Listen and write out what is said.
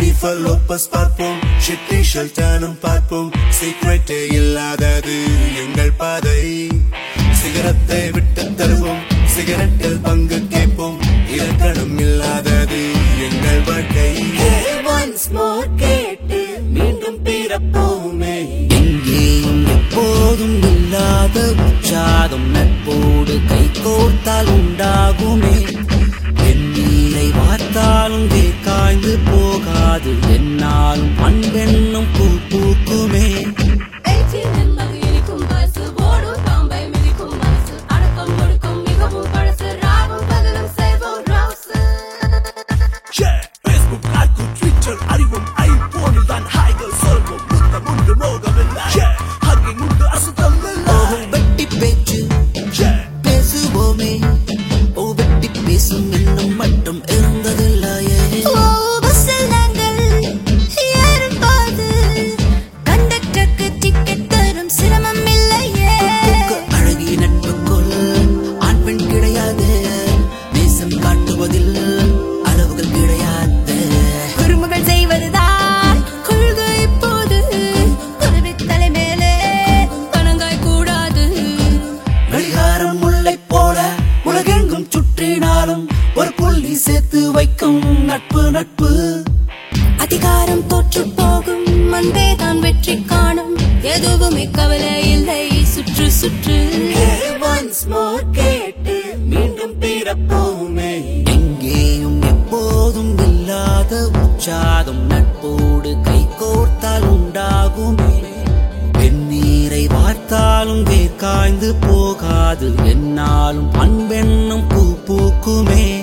Jennifer Lopez பார்ப்போம் Sidney ஷெல்டனும் பார்ப்போம் சீக்ரெட்டே இல்லாதது எங்கள் பாதை சிகரத்தை விட்டு தருவோம் சிகரெட்டில் பங்கு கேட்போம் இலக்கணம் இல்லாதது எங்கள் வாழ்க்கை once more கேட்டு மீண்டும் பிறப்போமே எங்கேயும் எப்போதும் இல்லாத உற்சாகம் நட்போடு கை கோர்த்தால் உண்டாகுமே வெந்நீரை வார்த்தாலும் காய்ந்து போகாது என்னாலும் அன்பென்னும் பூ பூக்குமே பேச்சில் நிம்மதி இனிக்கும் பரிசு, ஓடும் பாம்பை மிதிக்கும் மனசு. அடக்கம் ஒடுக்கம் மிகவும் பழசு, ராவும் பகலும் செய்வோம் ராசு. Facebook, Alku, Twitter, அறிவும் ஐபோனில் ஹைகள் சொல்வோம் முத்தம் உண்டு மோகமில்லை ஹக்கிங் உண்டு அசுத்தமில்லை ஓ வெட்டி பேச்சு பேசுவோமே ஓ வெட்டி பேசும் இன்னும் மட்டும் இருந்ததில்லையே ஓ, பஸ்ஸில் நாங்கள் ஏறும்போது கண்டக்டருக்கு டிக்கெட் தரும் சிரமம் இல்லையே உனக்கு அழகிய நட்புக்குள் ஆண் பெண் கிடையாது நேசம் காட்டுவதில் அளவுகள் கிடையாது குறும்புகள் செய்வதுதான் கொள்கை இப்போது குருவித் தலை மேலே பணங்காய் கூடாது கடிகாரம் முல்லை போல உலகெங்கும் சுற்றினாலும் ஒரு புள்ளி சேர்த்து வைக்கும் நட்பு நட்பு அதிகாரம் தோற்று போகும் அன்பே தான் வெற்றி காணும் எதுவுமே கவலை இல்லை சுற்று சுற்று once more கேட்டு மீண்டும் பிறப்போமே எங்கேயும் எப்போதும் இல்லாத உற்சாகம் நட்போடு கை கோர்த்தால் உண்டாகுமே வெந்நீரை வார்த்தாலும் வேர்க்காய்ந்து போகாது என்னாலும் அன்பென்னும் பூ பூக்குமே